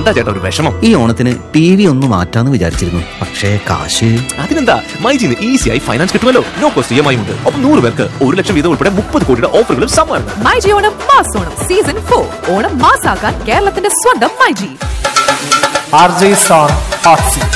എന്താ ചേട്ടാ ഒരു വിഷമം ഈ ഓണത്തിന് ടി വി ഒന്ന് മാറ്റാന്ന് വിചാരിച്ചിരുന്നു പക്ഷേ കാശ് അതിനെന്താ മൈജിന്ന് ഈസിയായി ഫൈനാൻസ് കിട്ടുമല്ലോ no cost E M I ഉണ്ട് ഒപ്പം നൂറ് പേർക്ക് ഒരു ലക്ഷം വീതം ഉൾപ്പെടെ മുപ്പത് കോടിയുടെ ഓഫറുകളും സമ്മാനം മൈജി ഓണം മാസോണം സീസൺ ഫോർ ഓണം മാസാക്കാൻ കേരളത്തിന്റെ സ്വന്തം myG R J zone hot seat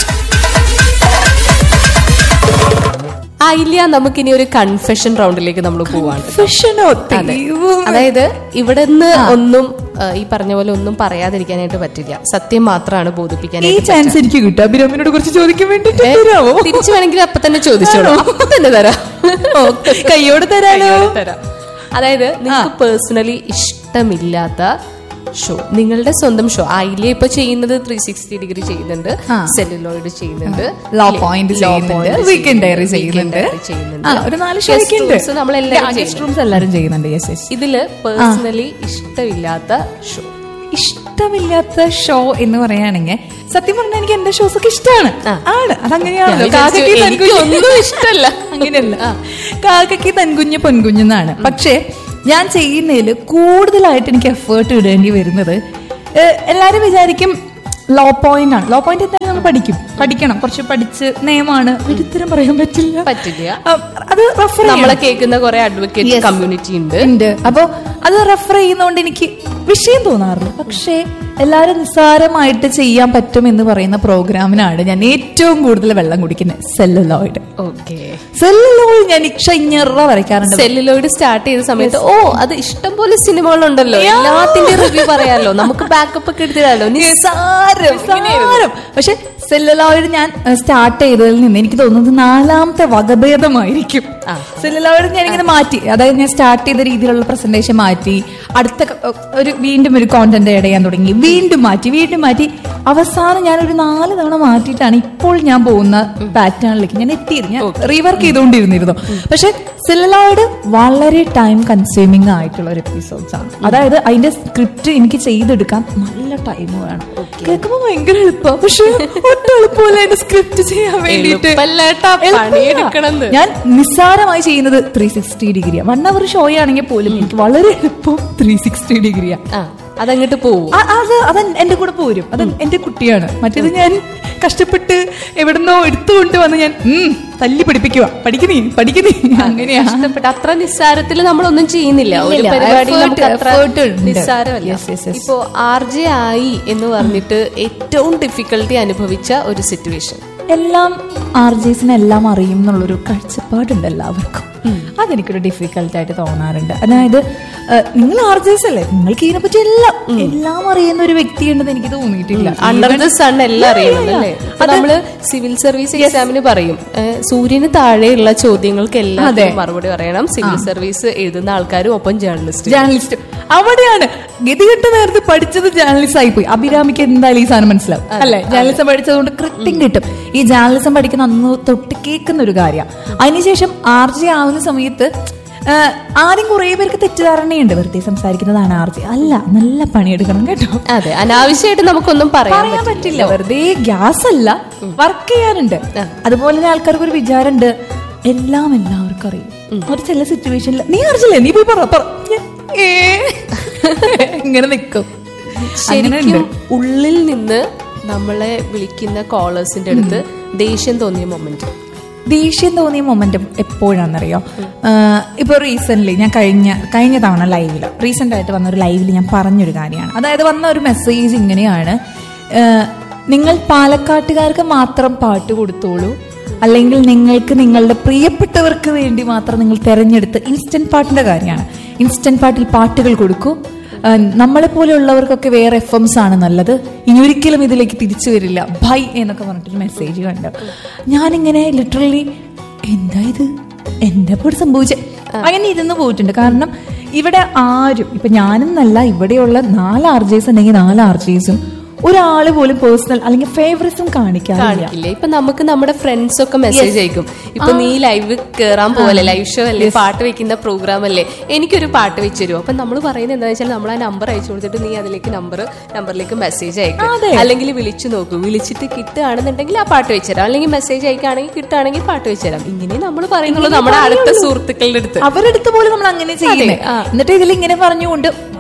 ആ ഇല്ല നമുക്കിനി ഒരു കൺഫെഷൻ റൗണ്ടിലേക്ക് നമ്മൾ പോവാണ് ഫിഷനോ അതെ. അതായത് ഇവിടെ നിന്ന് ഒന്നും ആ, ഈ പറഞ്ഞ പോലെ ഒന്നും പറയാതിരിക്കാനായിട്ട് പറ്റില്ല സത്യം മാത്രമാണ് ഈ ബോധിപ്പിക്കാനായിട്ട് ചാൻസ് എനിക്ക് കിട്ടും അഭിരാമിനോട് കുറച്ച് ചോദിക്കാൻ വേണ്ടിട്ട് ഏ, തരാമോ തിരിച്ചു വേണമെങ്കിൽ അപ്പൊ തന്നെ ചോദിച്ചോളൂ അപ്പൊ തന്നെ തരാം ഓ, കയ്യോടെ തരാലോ കയ്യോടെ തരാം അതായത് നിങ്ങൾക്ക് പേഴ്സണലി ഇഷ്ടമില്ലാത്ത ഷോ നിങ്ങളുടെ സ്വന്തം ഷോ ആയില്ലേ ഇപ്പൊ ചെയ്യുന്നത് ത്രീ സിക്സ്റ്റി ഡിഗ്രി ചെയ്യുന്നുണ്ട് ആ. സെല്ലുലോയിഡ് ചെയ്യുന്നുണ്ട് ലോ പോയിന്റ് ചെയ്യുന്നുണ്ട് വീക്കെൻഡ് ഡയറി ചെയ്യുന്നുണ്ട് ചെയ്യുന്നുണ്ട് ആ, ഒരു നാല് Guest ഷോയ്ക്ക് ഉണ്ട് rooms നമ്മളെല്ലാവരും ഗസ്റ്റ് ചെയ്യുന്നുണ്ട്. റൂംസ് എല്ലാരും ചെയ്യുന്നുണ്ട് യെസ് യെസ് ഇതില് പേഴ്സണലി ഇഷ്ടമില്ലാത്ത ഷോ ഇഷ്ടമില്ലാത്ത ഷോ എന്ന് പറയുകയാണെങ്കിൽ സത്യം പറഞ്ഞാൽ എനിക്ക് എന്റെ ഷോസ് ഒക്കെ ഇഷ്ടമാണ് ആണ് അതങ്ങനെയാണല്ലോ ഞാൻ വിചാരിച്ചു കാക്കയ്ക്ക് എനിക്ക് തൻകുഞ്ഞ് ഒന്നും ഇഷ്ടമല്ല. അങ്ങനെയല്ല കാക്കയ്ക്ക് തൻകുഞ്ഞ് പൊൻകുഞ്ഞെന്നാണ് പക്ഷേ ഞാൻ ചെയ്യുന്നതിൽ കൂടുതലായിട്ട് എനിക്ക് എഫേർട്ട് ഇടേണ്ടി വരുന്നത് ഏഹ്, എല്ലാരും വിചാരിക്കും ലോ പോയിന്റ് ആണ് ലോ പോയിന്റ് എന്തായാലും നമ്മൾ പഠിക്കും പഠിക്കണം കുറച്ച് പഠിച്ച് നിയമമാണ് ഒരിത്തരം പറയാൻ പറ്റില്ല പറ്റില്ല. ആ, അത് റെഫർ നമ്മളെ കേൾക്കുന്ന കുറെ അഡ്വക്കേറ്റ് കമ്മ്യൂണിറ്റി ഉണ്ട് ഉണ്ട് അപ്പൊ അത് റെഫർ ചെയ്യുന്നതുകൊണ്ട് എനിക്ക് വിഷയം തോന്നാറില്ല പക്ഷേ എല്ലാരും നിസ്സാരമായിട്ട് ചെയ്യാൻ പറ്റും എന്ന് പറയുന്ന പ്രോഗ്രാമിനാണ് ഞാൻ ഏറ്റവും കൂടുതൽ വെള്ളം കുടിക്കുന്നത് സെല്ലുലോയിഡ് ഓക്കെ സെല്ലുലോയിഡ് ഞാൻ ഇക്ഷഞ്ഞറ വരയ്ക്കാറുണ്ട് സെല്ലുലോയിഡ് സ്റ്റാർട്ട് ചെയ്ത സമയത്ത് ഓ അത് ഇഷ്ടം പോലെ സിനിമകളുണ്ടല്ലോ എല്ലാത്തിന്റെ റിവ്യൂ പറയാലോ നമുക്ക് ബാക്കപ്പ് ഒക്കെ എടുത്തിടാലോ നിസ്സാരം നിസ്സാരം. പക്ഷെ സെല്ലുലോയിഡ് ഞാൻ സ്റ്റാർട്ട് ചെയ്തതിൽ നിന്ന് എനിക്ക് തോന്നുന്നത് നാലാമത്തെ വകഭേദമായിരിക്കും സെല്ലുലോയിഡ് ഞാൻ ഇങ്ങനെ മാറ്റി അതായത് ഞാൻ സ്റ്റാർട്ട് ചെയ്ത രീതിയിലുള്ള പ്രസന്റേഷൻ മാറ്റി അടുത്ത ക- ഒരു വീണ്ടും ഒരു കോണ്ടന്റ് ആഡ് ചെയ്യാൻ തുടങ്ങി വീണ്ടും മാറ്റി വീണ്ടും മാറ്റി അവസാനം ഞാൻ ഒരു നാല് തവണ മാറ്റിയിട്ടാണ് ഇപ്പോൾ ഞാൻ പോകുന്ന പാറ്റേണിലേക്ക് ഞാൻ എത്തിയത് ഞാൻ റീവർക്ക് ചെയ്തുകൊണ്ടിരുന്നിരുന്നു പക്ഷെ സെല്ലുലോയിഡ് വളരെ ടൈം കൺസ്യൂമിംഗ് ആയിട്ടുള്ള ഒരു എപ്പിസോഡ്സ് ആണ് അതായത് അതിന്റെ സ്ക്രിപ്റ്റ് എനിക്ക് ചെയ്തെടുക്കാൻ നല്ല ടൈം വേണം കേൾക്കുമ്പോ ഭയങ്കര എളുപ്പമാണ് പക്ഷെ ഒട്ടും എളുപ്പമല്ല എന്റെ സ്ക്രിപ്റ്റ് ചെയ്യാൻ വേണ്ടിയിട്ട് എളുപ്പമല്ല കേട്ടോ, എളുപ്പമല്ല. പണിയെടുക്കണത്. ഞാൻ നിസ്സാരമായി ചെയ്യുന്നത് ത്രീ സിക്സ്റ്റി ഡിഗ്രിയാണ് വൺ അവർ ഷോ ആണെങ്കിൽ പോലും എനിക്ക് വളരെ എളുപ്പം ത്രീ സിക്സ്റ്റി ഡിഗ്രിയാണ് ആ അതങ്ങോട്ട് പോവും ആ- അത് അത് എന്റെ കൂടെ പോരും അത് എന്റെ കുട്ടിയാണ് മറ്റേത് ഞാൻ കഷ്ടപ്പെട്ട് എവിടുന്നോ എടുത്തുകൊണ്ട് വന്ന് ഞാൻ ഉം, തല്ലി പഠിപ്പിക്കുക പഠിക്കുന്നീ പഠിക്കുന്നീ അങ്ങനെയാ ഇഷ്ടപ്പെട്ട അത്ര നിസ്സാരത്തിൽ നമ്മളൊന്നും ചെയ്യുന്നില്ല ഒരു ഇല്ലില്ല. പരിപാടി Effort- നമുക്ക് അത്ര effort ഉണ്ട്. നിസ്സാരമല്ല Yes, yes, yes. ഇപ്പോ ആർ ജെ ആയി എന്ന് പറഞ്ഞിട്ട് ഏറ്റവും ഡിഫിക്കൽട്ടി അനുഭവിച്ച ഒരു സിറ്റുവേഷൻ എല്ലാം ആർ ജെസിന് എല്ലാം അറിയും എന്നുള്ളൊരു കാഴ്ചപ്പാടുണ്ട് എല്ലാവർക്കും അതെനിക്കൊരു ഡിഫിക്കൽട്ട് ആയിട്ട് തോന്നാറുണ്ട് അതായത് ഏഹ്, നിങ്ങൾ ആർ ജെസ് അല്ലേ നിങ്ങൾക്ക് ഇതിനെപ്പറ്റി എല്ലാം എല്ലാം അറിയുന്ന ഒരു വ്യക്തിയുണ്ടെന്ന് എനിക്ക് തോന്നിയിട്ടില്ല അണ്ടർ ദ സൺ എല്ലാം Yeah, അറിയണം yeah, അല്ലേ yeah. ഇപ്പൊ നമ്മള് സിവിൽ സർവീസ് എക്സാമിന് പറയും ഏ, സൂര്യന് താഴെയുള്ള ചോദ്യങ്ങൾക്ക് എല്ലാം അതെ. മറുപടി പറയണം സിവിൽ സർവീസ് എഴുതുന്ന ആൾക്കാരും ഒപ്പം ജേർണലിസ്റ്റ് ജേർണലിസ്റ്റ് അവിടെയാണ് ഗതികെട്ട നേരത്തെ പഠിച്ചത് ജേർണലിസ്റ്റ് ആയിപ്പോയി അഭിരാമിക്ക് എന്തായാലും ഈ സാധനം മനസ്സിലാവും അല്ലെ ജേർണലിസം പഠിച്ചതുകൊണ്ട് കൃത്യം കിട്ടും ഈ ജേർണലിസം പഠിക്കുന്ന അന്ന് തൊട്ട് കേൾക്കുന്ന ഒരു കാര്യം അതിനുശേഷം ആർ ജെ ആവുന്ന സമയത്ത് ആ, ആദ്യം കുറെ പേർക്ക് തെറ്റിദ്ധാരണയുണ്ട് വെറുതെ സംസാരിക്കുന്നതാണ് ആർ ജെ അല്ല നല്ല പണിയെടുക്കണം കേട്ടോ അതെ അനാവശ്യമായിട്ട് നമുക്കൊന്നും പറയാൻ പറയാൻ പറ്റില്ല വെറുതെ ഗ്യാസ് അല്ല വർക്ക് ചെയ്യാനുണ്ട് അതുപോലെ തന്നെ ആൾക്കാർക്ക് ഒരു വിചാരമുണ്ട് എല്ലാം എല്ലാവർക്കും അറിയും ഒരു ചില സിറ്റുവേഷനിൽ നീ അറിഞ്ഞില്ലേ നീ പോയി പറ പറ ഞാൻ, ഏ. ഇങ്ങനെ നിക്കും അങ്ങനെ ശരിക്കും ഉണ്ട്. ഉള്ളിൽ നിന്ന് നമ്മളെ വിളിക്കുന്ന കോളേഴ്സിന്റെ അടുത്ത് ദേഷ്യം തോന്നിയ മൊമെന്റ് ദേഷ്യം തോന്നിയ മൊമെന്റും എപ്പോഴാണെന്നറിയോ ഇപ്പോൾ റീസെന്റ് ഞാൻ കഴിഞ്ഞ കഴിഞ്ഞ തവണ ലൈവിൽ റീസെന്റ് ആയിട്ട് വന്ന ഒരു ലൈവിൽ ഞാൻ പറഞ്ഞൊരു കാര്യമാണ് അതായത് വന്ന ഒരു മെസ്സേജ് ഇങ്ങനെയാണ് ആ, നിങ്ങൾ പാലക്കാട്ടുകാർക്ക് മാത്രം പാട്ട് കൊടുത്തോളൂ അല്ലെങ്കിൽ നിങ്ങൾക്ക് നിങ്ങളുടെ പ്രിയപ്പെട്ടവർക്ക് വേണ്ടി മാത്രം നിങ്ങൾ തെരഞ്ഞെടുത്ത് ഇൻസ്റ്റന്റ് പാട്ടിന്റെ കാര്യമാണ് ഇൻസ്റ്റന്റ് പാട്ടിൽ പാട്ടുകൾ കൊടുക്കൂ ആ, നമ്മളെ പോലെയുള്ളവർക്കൊക്കെ വേറെ എഫ് എംസ് ആണ് നല്ലത് ഇനി ഒരിക്കലും ഇതിലേക്ക് തിരിച്ചു വരില്ല ബൈ എന്നൊക്കെ പറഞ്ഞിട്ടൊരു മെസ്സേജ് കണ്ടു ഞാനിങ്ങനെ ലിറ്ററലി എന്താ ഇത് എന്റെ കൂടെ സംഭവിച്ച അങ്ങനെ ഇരുന്ന് പോയിട്ടുണ്ട് കാരണം ഇവിടെ ആരും ഇപ്പൊ ഞാനും എന്നല്ല ഇവിടെയുള്ള നാല് ആർജേസ് ഉണ്ടെങ്കിൽ നാല് ആർജേസും ഒരാള് പോലും പേഴ്സണൽ അല്ലെങ്കിൽ ഫേവറിസം കാണിക്കാറില്ല കാണിക്കില്ലേ ഇപ്പൊ നമുക്ക് നമ്മുടെ ഫ്രണ്ട്സ് ഒക്കെ മെസ്സേജ് അയക്കും ഇപ്പൊ നീ ലൈവ് കേറാൻ പോലെ ലൈവ് ഷോ അല്ലേ പാട്ട് വെക്കുന്ന പ്രോഗ്രാം അല്ലേ എനിക്കൊരു പാട്ട് വെച്ച് തരുമോ അപ്പൊ നമ്മൾ പറയുന്നത് എന്താണെന്ന് വെച്ചാൽ നമ്മൾ ആ നമ്പർ അയച്ചു കൊടുത്തിട്ട് നീ അതിലേക്ക് നമ്പർ നമ്പറിലേക്ക് മെസ്സേജ് അയക്കും അല്ലെങ്കിൽ വിളിച്ചു നോക്കൂ വിളിച്ചിട്ട് കിട്ടുകയാണെന്നുണ്ടെങ്കിൽ ആ പാട്ട് വെച്ചുതരാം അല്ലെങ്കിൽ മെസ്സേജ് അയക്കുകയാണെങ്കിൽ കിട്ടുകയാണെങ്കിൽ പാട്ട് വെച്ചുതരാം ഇങ്ങനെ നമ്മൾ പറയുന്നുള്ളൂ നമ്മുടെ അടുത്ത സുഹൃത്തുക്കളുടെ അടുത്ത് അവരെടുത്ത് പോലും നമ്മൾ അങ്ങനെ ചെയ്യുന്നത് ആ. എന്നിട്ട് ഇതിൽ ഇങ്ങനെ പറഞ്ഞുകൊണ്ട്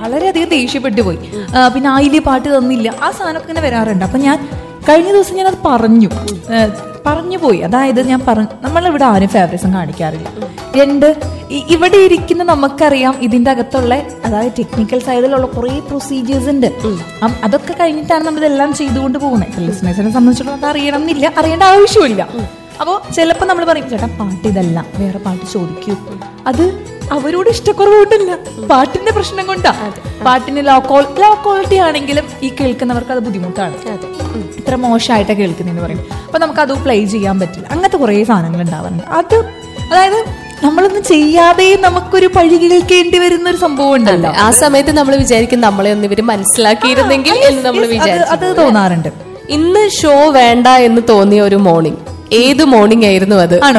വളരെയധികം ദേഷ്യപ്പെട്ടു പോയി ആ, പിന്നെ ആയില്ലേ പാട്ട് തന്നില്ല ആ സാധനമൊക്കെ ഇങ്ങനെ വരാറുണ്ട് അപ്പൊ ഞാൻ കഴിഞ്ഞ ദിവസം ഞാൻ അത് പറഞ്ഞു ആ, പറഞ്ഞു പോയി അതായത് ഞാൻ പറഞ്ഞു നമ്മളിവിടെ ആരും ഫേവറിസം കാണിക്കാറില്ല രണ്ട് ഇ- ഇവിടെ ഇരിക്കുന്ന നമുക്കറിയാം ഇതിന്റെ അകത്തുള്ള അതായത് ടെക്നിക്കൽ സൈഡിലുള്ള കുറെ പ്രൊസീജിയേഴ്സ് ഉണ്ട് അം- അതൊക്കെ കഴിഞ്ഞിട്ടാണ് നമ്മൾ ഇതെല്ലാം ചെയ്തുകൊണ്ട് പോകുന്നത് ലിസണേഴ്സിനെ സംബന്ധിച്ചിടത്തോളം അത് അറിയണം എന്നില്ല അറിയേണ്ട ആവശ്യമില്ല അപ്പോൾ ചിലപ്പോൾ നമ്മൾ പറയും ചേട്ടാ പാട്ട് ഇതല്ല വേറെ പാട്ട് ചോദിക്കൂ അത് അവരോട് ഇഷ്ടക്കുറവുകൊണ്ടല്ല പാട്ടിന്റെ പ്രശ്നം കൊണ്ടാ പാട്ടിന് ലോ ക്വാൾ ലോ ക്വാളിറ്റി ആണെങ്കിലും ഈ കേൾക്കുന്നവർക്ക് അത് ബുദ്ധിമുട്ടാണ് ഇത്ര മോശമായിട്ടാണ് കേൾക്കുന്നതെന്ന് പറയും അപ്പൊ നമുക്ക് അത് പ്ലേ ചെയ്യാൻ പറ്റില്ല അങ്ങനത്തെ കുറേ സാധനങ്ങൾ ഉണ്ടാവാറുണ്ട് അത് അതായത് നമ്മളൊന്നും ചെയ്യാതെ നമുക്കൊരു പഴി കേൾക്കേണ്ടി വരുന്ന ഒരു സംഭവം ഉണ്ടല്ലോ ആ സമയത്ത് നമ്മൾ വിചാരിക്കും നമ്മളെ ഒന്ന് ഇവര് മനസ്സിലാക്കിയിരുന്നെങ്കിൽ എന്ന് നമ്മൾ Yes, അത് വിചാരിച്ചു അത് തോന്നാറുണ്ട് ഇന്ന് ഷോ വേണ്ട എന്ന് തോന്നിയ ഒരു മോർണിംഗ് ഏത് മോർണിംഗ് ആയിരുന്നു അത് ആണോ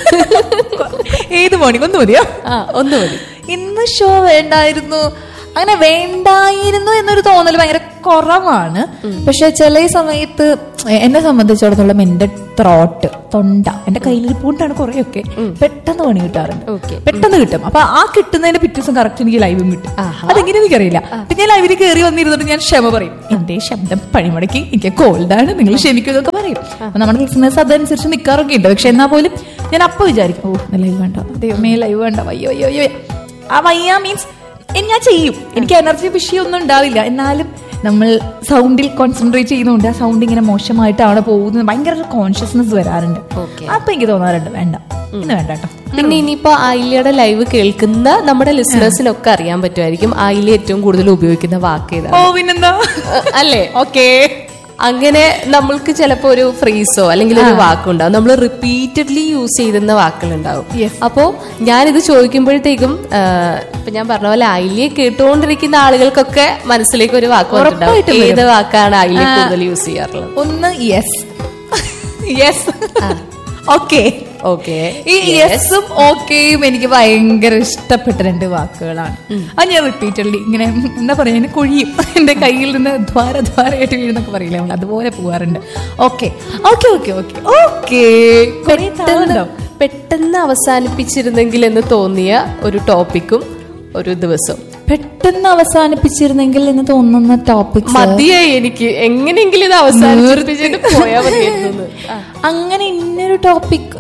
ഏത് മോർണിംഗ് ഒന്ന് മതിയോ ആ ഒന്ന് മതി ഇന്ന് ഷോ വേണ്ടായിരുന്നു അങ്ങനെ വേണ്ടായിരുന്നു എന്നൊരു തോന്നൽ ഭയങ്കര കുറവാണ് പക്ഷെ ചില സമയത്ത് എന്നെ സംബന്ധിച്ചിടത്തോളം എന്റെ ത്രോട്ട് തൊണ്ട എന്റെ കയ്യിലിരിപ്പുണ്ടാണ് കുറെയൊക്കെ പെട്ടെന്ന് പണി കിട്ടാറുണ്ട് Okay. പെട്ടെന്ന് കിട്ടും അപ്പൊ ആ കിട്ടുന്നതിന്റെ പിറ്റേ ദിവസം കറക്റ്റ് എനിക്ക് ലൈവും കിട്ടും അതെങ്ങനെ എനിക്കറിയില്ല പിന്നെ ഞാൻ ലൈവിൽ കയറി വന്നിരുന്നിട്ട് ഞാൻ ക്ഷമ പറയും എന്റെ ശബ്ദം പണിമുടക്കി എനിക്ക് കോൾഡാണ് നിങ്ങൾ ക്ഷമിക്കും എന്നൊക്കെ പറയും അപ്പൊ നമ്മുടെ ലിസണേഴ്സ് അതനുസരിച്ച് നിൽക്കാറൊക്കെ ഉണ്ട് പക്ഷെ എന്നാൽ പോലും ഞാൻ അപ്പൊ വിചാരിക്കും ഓ ലൈവ് വേണ്ട ദൈവമേ ലൈവ് വേണ്ട അയ്യോ അയ്യോ അയ്യോ ആ വയ്യ മീൻസ് ഞാൻ ചെയ്യും എനിക്ക് എനർജി വിഷയമൊന്നും ഉണ്ടാവില്ല എന്നാലും നമ്മൾ സൗണ്ടിൽ കോൺസെൻട്രേറ്റ് ചെയ്യുന്നതുകൊണ്ട് ആ സൗണ്ട് ഇങ്ങനെ മോശമായിട്ടാണ് പോകുന്നത് ഭയങ്കര ഒരു കോൺഷ്യസ്നെസ് വരാറുണ്ട് Okay. അപ്പൊ എനിക്ക് തോന്നാറുണ്ട് വേണ്ട ഇന്ന് വേണ്ട കേട്ടോ പിന്നെ ഇനിയിപ്പോ ആയില്ലയുടെ ലൈവ് കേൾക്കുന്ന നമ്മുടെ ലിസണേഴ്സിനൊക്കെ അറിയാൻ പറ്റുമായിരിക്കും ആയില്യ ഏറ്റവും കൂടുതൽ ഉപയോഗിക്കുന്ന വാക്ക് ഓ ഏതാണ് പിന്നെന്താ അല്ലേ ഓക്കേ അങ്ങനെ നമ്മൾക്ക് ചിലപ്പോ ഒരു ഫ്രീസോ അല്ലെങ്കിൽ ഒരു വാക്കുണ്ടാവും നമ്മൾ റിപ്പീറ്റഡ്ലി യൂസ് ചെയ്യുന്ന വാക്കുകളുണ്ടാവും Yes. അപ്പോ ഞാനിത് ചോദിക്കുമ്പോഴത്തേക്കും ആ, ഇപ്പൊ ഞാൻ പറഞ്ഞ പോലെ അയിലിയെ കേട്ടുകൊണ്ടിരിക്കുന്ന ആളുകൾക്കൊക്കെ മനസ്സിലേക്ക് ഒരു വാക്ക് വന്നിട്ടുണ്ടാവും ഉറപ്പായിട്ടും വരും. ഏത് വാക്കാണ് അയിലിയ കൂടുതൽ യൂസ് ചെയ്യാറുള്ളത് ഒന്ന് യെസ് യെസ് ഓക്കെ ഓക്കെ ഈ യെസും ഓക്കെയും എനിക്ക് ഭയങ്കര ഇഷ്ടപ്പെട്ട രണ്ട് വാക്കുകളാണ് അത് ഞാൻ റിപ്പീറ്റഡ്ലി ഇങ്ങനെ എന്താ പറയാ ഇങ്ങനെ കൊഴിയും എന്റെ കയ്യിൽ നിന്ന് ദ്വാര ദ്വാരയായിട്ട് വീഴുന്നൊക്കെ പറയില്ലേ നമ്മൾ അതുപോലെ പോവാറുണ്ട് okay okay okay okay okay പെട്ടെന്ന് പെട്ടെന്ന് അവസാനിപ്പിച്ചിരുന്നെങ്കിൽ എന്ന് തോന്നിയ ഒരു ടോപ്പിക്കും ഒരു ദിവസവും പെട്ടെന്ന് അവസാനിപ്പിച്ചിരുന്നെങ്കിൽ എന്ന് തോന്നുന്ന ടോപ്പിക് മതിയായി എനിക്ക് എങ്ങനെയെങ്കിലും ഇത് അവസാനിപ്പിച്ചിട്ട് പോയാൽ മതിയായിരുന്നു അങ്ങനെ ഇന്നൊരു ടോപ്പിക്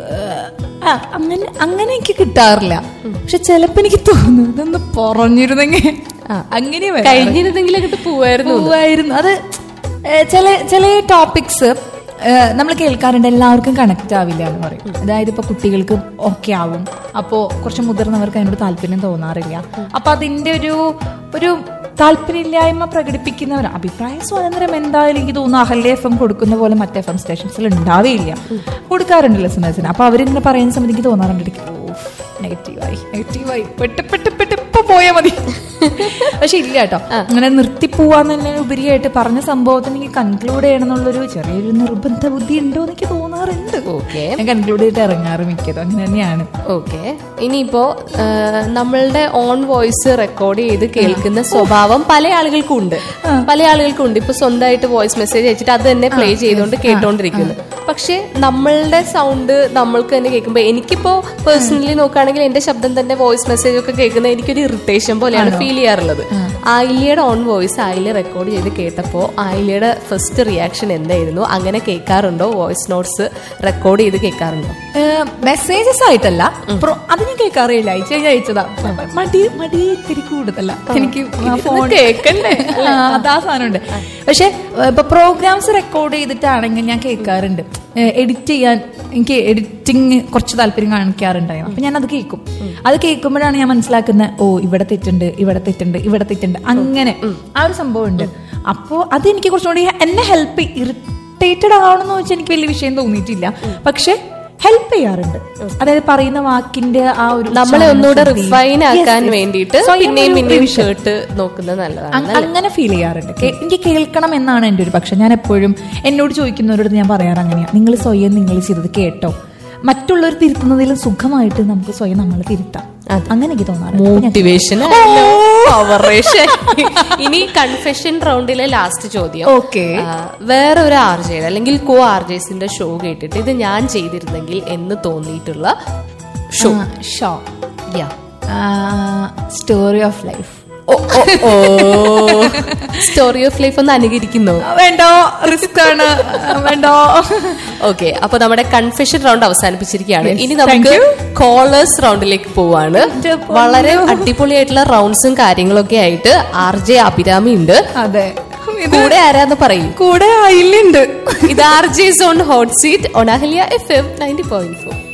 അങ്ങനെ അങ്ങനെ എനിക്ക് കിട്ടാറില്ല പക്ഷെ ചിലപ്പോ എനിക്ക് തോന്നുന്നു ഇതൊന്ന് പറഞ്ഞിരുന്നെങ്കിൽ അങ്ങനെ വരാറ്. കഴിഞ്ഞിരുന്നെങ്കിൽ അങ്ങോട്ട് പോവായിരുന്നു പോവായിരുന്നു അത് ഏ, ചില ചില ടോപ്പിക്സ് നമ്മൾ കേൾക്കാറുണ്ട് എല്ലാവർക്കും കണക്ട് ആവില്ല എന്ന് പറയും അതായത് ഇപ്പൊ കുട്ടികൾക്ക് ഓക്കെ ആവും അപ്പോ കുറച്ച് മുതിർന്നവർക്ക് അതിനോട് താല്പര്യം തോന്നാറില്ല അപ്പൊ അതിന്റെ ഒരു ഒരു താല്പര്യമില്ലായ്മ പ്രകടിപ്പിക്കുന്നവർ അഭിപ്രായ സ്വാതന്ത്ര്യം എന്തായാലും എനിക്ക് തോന്നുന്നു അഹല്യ എഫ് എം കൊടുക്കുന്ന പോലെ മറ്റേ എഫ് എം സ്റ്റേഷൻസിൽ ഉണ്ടാവേയില്ല കൊടുക്കാറുണ്ട് ലിസണേഴ്സിന് അപ്പൊ അവരിങ്ങനെ പറയുന്ന സമയത്ത് എനിക്ക് തോന്നാറുണ്ട് എനിക്ക്, ഓ നെഗറ്റീവായി നെഗറ്റീവായി പെട്ട് പെട്ട് പെട്ട് ഇപ്പൊ പോയാൽ മതി പക്ഷെ ഇല്ല കേട്ടോ അങ്ങനെ നിർത്തിപ്പോവാന്ന് ഉപരിയായിട്ട് പറഞ്ഞ സംഭവത്തിന് എനിക്ക് കൺക്ലൂഡ് ചെയ്യണം എന്നുള്ളൊരു ചെറിയൊരു നിർബന്ധ ബുദ്ധി ഉണ്ടോ എന്ന് എനിക്ക് തോന്നാറുണ്ട് ഓക്കെ ഞാൻ കൺക്ലൂഡ് ചെയ്തിട്ട് ഇറങ്ങാറ് മിക്കതും അങ്ങനെ തന്നെയാണ് ഓക്കെ ഇനിയിപ്പോ ആ, നമ്മളുടെ ഓൺ വോയിസ് റെക്കോർഡ് ചെയ്ത് കേൾക്കുന്ന സ്വഭാവം പല ആളുകൾക്കും ഉണ്ട് പല ആളുകൾക്കും ഉണ്ട് ഇപ്പൊ സ്വന്തമായിട്ട് വോയിസ് മെസ്സേജ് അയച്ചിട്ട് അത് തന്നെ പ്ലേ ചെയ്തുകൊണ്ട് കേട്ടോണ്ടിരിക്കുന്നു പക്ഷെ നമ്മളുടെ സൗണ്ട് നമ്മൾക്ക് തന്നെ കേൾക്കുമ്പോൾ എനിക്കിപ്പോ പേഴ്സണലി നോക്കുകയാണെങ്കിൽ എന്റെ ശബ്ദം തന്നെ വോയിസ് മെസ്സേജ് ഒക്കെ കേൾക്കുന്നത് എനിക്കൊരു ഇറിറ്റേഷൻ പോലെയാണ് ഫീൽ ചെയ്യാറുള്ളത് ആയില്യയുടെ ഓൺ വോയിസ് ആയില്യ റെക്കോർഡ് ചെയ്ത് കേട്ടപ്പോൾ ആയില്യയുടെ ഫസ്റ്റ് റിയാക്ഷൻ എന്തായിരുന്നു അങ്ങനെ കേൾക്കാറുണ്ടോ വോയിസ് നോട്ട്സ് റെക്കോർഡ് ചെയ്ത് കേൾക്കാറുണ്ടോ മെസ്സേജസ് ആയിട്ടല്ല pro- അത് ഞാൻ കേൾക്കാറില്ല അയച്ചു കഴിഞ്ഞാൽ അയച്ചതാ മടി മടി ഇത്തിരി കൂടുതല എനിക്ക് ഫോൺ കേൾക്കണ്ടേ അതാ സാധനമുണ്ട് പക്ഷെ ഇപ്പൊ പ്രോഗ്രാംസ് റെക്കോർഡ് ചെയ്തിട്ടാണെങ്കിൽ ഞാൻ കേൾക്കാറുണ്ട് എഡിറ്റ് ചെയ്യാൻ എനിക്ക് എഡിറ്റിംഗ് കുറച്ച് താല്പര്യം കാണിക്കാറുണ്ടായിരുന്നു അപ്പൊ ഞാൻ അത് കേൾക്കും അത് കേൾക്കുമ്പോഴാണ് ഞാൻ മനസ്സിലാക്കുന്നത് ഓ ഇവിടെ തെറ്റുണ്ട് ഇവിടെ തെറ്റുണ്ട് ഇവിടെ തെറ്റുണ്ട് അങ്ങനെ ആ ഒരു സംഭവം ഉണ്ട് അപ്പോ അത് എനിക്ക് കുറച്ചുകൂടി എന്നെ ഹെൽപ്പ് ഇറിറ്റേറ്റഡ് ആവണമെന്ന് വെച്ചാൽ എനിക്ക് വലിയ വിഷയം തോന്നിയിട്ടില്ല പക്ഷെ ഹെൽപ്പ് ചെയ്യാറുണ്ട് അതായത് പറയുന്ന വാക്കിന്റെ ആ ഒരു നമ്മളെ ഒന്നുകൂടെ ഉച്ചാരണ ശുദ്ധി. റിഫൈൻ Yes, ആക്കാൻ yes. വേണ്ടിയിട്ട് സ്വയം പിന്നെയും ഒരു പിന്നെയും revision. ഷർട്ട് നോക്കുന്നത് നല്ലതാണ് അങ്- അങ്ങനെ ഫീൽ ചെയ്യാറുണ്ട് കേ- എനിക്ക് കേൾക്കണം എന്നാണ് എൻ്റെ ഒരു പക്ഷെ ഞാൻ എപ്പോഴും എന്നോട് ചോദിക്കുന്നവരോട് ഞാൻ പറയാറ് അങ്ങനെയാ നിങ്ങൾ സ്വയം നിങ്ങൾ ചെയ്തത് കേട്ടോ മറ്റുള്ളവർ തിരുത്തുന്നതിലും സുഖമായിട്ട് നമുക്ക് സ്വയം നമ്മൾ തിരുത്താം അങ്ങനെ എനിക്ക് തോന്നാറുണ്ട് അപ്പൊ ഞാൻ- മോട്ടിവേഷൻ പവറേഷൻ ഇനി കൺഫെഷൻ റൗണ്ടിലെ ലാസ്റ്റ് ചോദ്യം Okay. ആ, വേറെ ഒരു ആർ ജെ അല്ലെങ്കിൽ കോ ആർ ജെസിന്റെ ഷോ കേട്ടിട്ട് ഇത് ഞാൻ ചെയ്തിരുന്നെങ്കിൽ എന്ന് തോന്നിയിട്ടുള്ള ഷോ ആ, ഷോ യാ story of life story of life ഒന്ന് അനുകരിക്കുന്നു വേണ്ടോ റിസ്ക് ആണ് വേണ്ടോ ഓക്കെ അപ്പൊ നമ്മുടെ കൺഫെഷൻ റൗണ്ട് അവസാനിപ്പിച്ചിരിക്കുകയാണ് Yes, ഇനി thank നമുക്ക് you. കോളേഴ്സ് റൗണ്ടിലേക്ക് പോവാണ് എന്റെ പൊന്നോ. വളരെ അടിപൊളിയായിട്ടുള്ള റൗണ്ട്സും കാര്യങ്ങളൊക്കെ ആയിട്ട് ആർ ജെ അഭിരാമി ഉണ്ട് അതെ ഇത് കൂടെ ആരാന്ന് പറയും കൂടെ അയിലുണ്ട് ഇത് R J zone hot seat ഒണാഹലിയ F M ninety point four